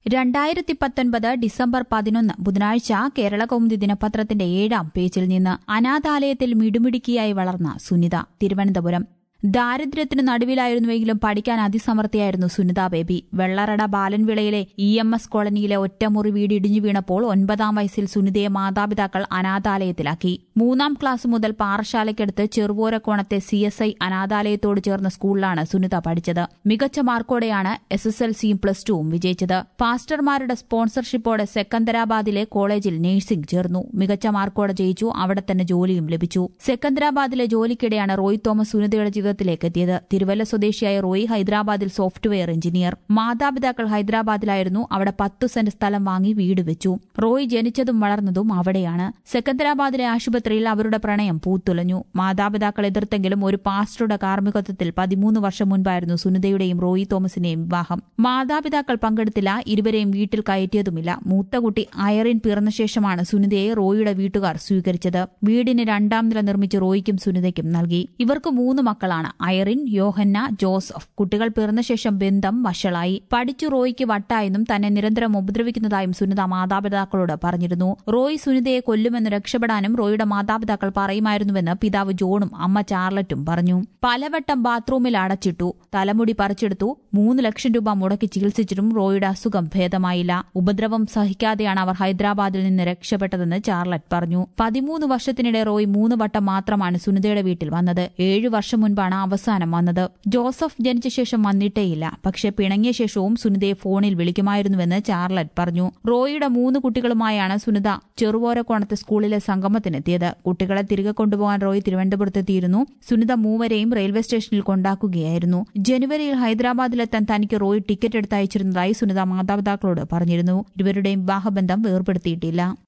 രണ്ടായിരത്തി പത്തൊൻപത് ഡിസംബർ പതിനൊന്ന് ബുധനാഴ്ച കേരള കൗമുദി ദിനപത്രത്തിന്റെ ഏഴാം പേജിൽ നിന്ന് അനാഥാലയത്തിൽ മിടുമിടുക്കിയായി വളർന്ന സുനിത തിരുവനന്തപുരം ദാരിദ്ര്യത്തിന് നടുവിലായിരുന്നുവെങ്കിലും പഠിക്കാൻ അതിസമർത്ഥയായിരുന്നു സുനിത ബേബി വെള്ളറട ബാലൻവിളയിലെ ഇ എം എസ് കോളനിയിലെ ഒറ്റമുറി വീട് ഇടിഞ്ഞു വീണപ്പോൾ ഒൻപതാം വയസ്സിൽ സുനിതയെ മാതാപിതാക്കൾ അനാഥാലയത്തിലാക്കി മൂന്നാം ക്ലാസ് മുതൽ പാറശാലയ്ക്കടുത്ത് ചെറുപോരക്കോണത്തെ സി എസ് ഐ അനാഥാലയത്തോട് ചേർന്ന സ്കൂളിലാണ് സുനിത പഠിച്ചത് മികച്ച മാർക്കോടെയാണ് എസ് എസ് എൽ സിയും പ്ലസ് ടുവും വിജയിച്ചത് പാസ്റ്റർമാരുടെ സ്പോൺസർഷിപ്പോടെ സെക്കന്ദരാബാദിലെ കോളേജിൽ നഴ്സിംഗ് ചേർന്നു മികച്ച മാർക്കോടെ ജയിച്ചു അവിടെ തന്നെ ജോലിയും ലഭിച്ചു സെക്കന്ദരാബാദിലെ ജോലിക്കിടെയാണ് റോയ് തോമസ് സുനിതയുടെ ജീവിതത്തിലേക്ക് എത്തിയത് തിരുവല്ല സ്വദേശിയായ റോയ് ഹൈദരാബാദിൽ സോഫ്റ്റ്വെയർ എഞ്ചിനീയർ മാതാപിതാക്കൾ ഹൈദരാബാദിലായിരുന്നു അവിടെ പത്തു സെന്റ് സ്ഥലം വാങ്ങി വീട് വെച്ചു റോയ് ജനിച്ചതും വളർന്നതും അവിടെയാണ് സെക്കന്ദരാബാദിലെ ആശുപത്രിയിൽ അവരുടെ പ്രണയം പൂത്തുലഞ്ഞു മാതാപിതാക്കൾ എതിർത്തെങ്കിലും ഒരു പാസ്റ്ററുടെ കാർമ്മികത്വത്തിൽ പതിമൂന്ന് വർഷം മുൻപായിരുന്നു സുനിതയുടെയും റോയി തോമസിന്റെയും വിവാഹം മാതാപിതാക്കൾ പങ്കെടുത്തില്ല ഇരുവരെയും വീട്ടിൽ കയറ്റിയതുമില്ല മൂത്ത കുട്ടി അയറിൻ പിറന്ന ശേഷമാണ് സുനിതയെ റോയിയുടെ വീട്ടുകാർ സ്വീകരിച്ചത് വീടിന് രണ്ടാം നില നിർമ്മിച്ച് റോയിക്കും സുനിതയ്ക്കും നൽകി ഇവർക്ക് മൂന്ന് മക്കളാണ് അയറിൻ യോഹന്ന ജോസഫ് കുട്ടികൾ പിറന്ന ശേഷം ബന്ധം വഷളായി പഠിച്ചു റോയിക്ക് വട്ടായെന്നും തന്നെ നിരന്തരം ഉപദ്രവിക്കുന്നതായും സുനിത മാതാപിതാക്കളോട് പറഞ്ഞിരുന്നു റോയ് സുനിതയെ കൊല്ലുമെന്ന് രക്ഷപ്പെടാനും റോയിയുടെ മാതാപിതാക്കൾ പറയുമായിരുന്നുവെന്ന് പിതാവ് ജോണും അമ്മ ചാർലറ്റും പറഞ്ഞു പലവട്ടം ബാത്റൂമിൽ അടച്ചിട്ടു തലമുടി പറിച്ചെടുത്തു മൂന്ന് ലക്ഷം രൂപ മുടക്കി ചികിത്സിച്ചിട്ടും റോയിയുടെ അസുഖം ഭേദമായില്ല ഉപദ്രവം സഹിക്കാതെയാണ് അവർ ഹൈദരാബാദിൽ നിന്ന് രക്ഷപ്പെട്ടതെന്ന് ചാർലറ്റ് പറഞ്ഞു പതിമൂന്ന് വർഷത്തിനിടെ റോയ് മൂന്ന് വട്ടം മാത്രമാണ് സുനിതയുടെ വീട്ടിൽ വന്നത് ഏഴു വർഷം മുൻപാണ് അവസാനം വന്നത് ജോസഫ് ജനിച്ച ശേഷം വന്നിട്ടേയില്ല പക്ഷെ പിണങ്ങിയ ശേഷവും സുനിതയെ ഫോണിൽ വിളിക്കുമായിരുന്നുവെന്ന് ചാർലറ്റ് പറഞ്ഞു റോയിയുടെ മൂന്ന് കുട്ടികളുമായാണ് സുനിത ചെറുപോരക്കോണത്തെ സ്കൂളിലെ സംഗമത്തിനെത്തിയത് കുട്ടികളെ തിരികെ കൊണ്ടുപോകാൻ റോയ് തിരുവനന്തപുരത്തെത്തിയിരുന്നു സുനിത മൂവരെയും റെയിൽവേ സ്റ്റേഷനിൽ കൊണ്ടാക്കുകയായിരുന്നു ജനുവരിയിൽ ഹൈദരാബാദിലെത്താൻ തനിക്ക് റോയ് ടിക്കറ്റ് എടുത്തയച്ചിരുന്നതായി സുനിത മാതാപിതാക്കളോട് പറഞ്ഞിരുന്നു ഇരുവരുടെയും വിവാഹബന്ധം വേർപെടുത്തിയിട്ടില്ല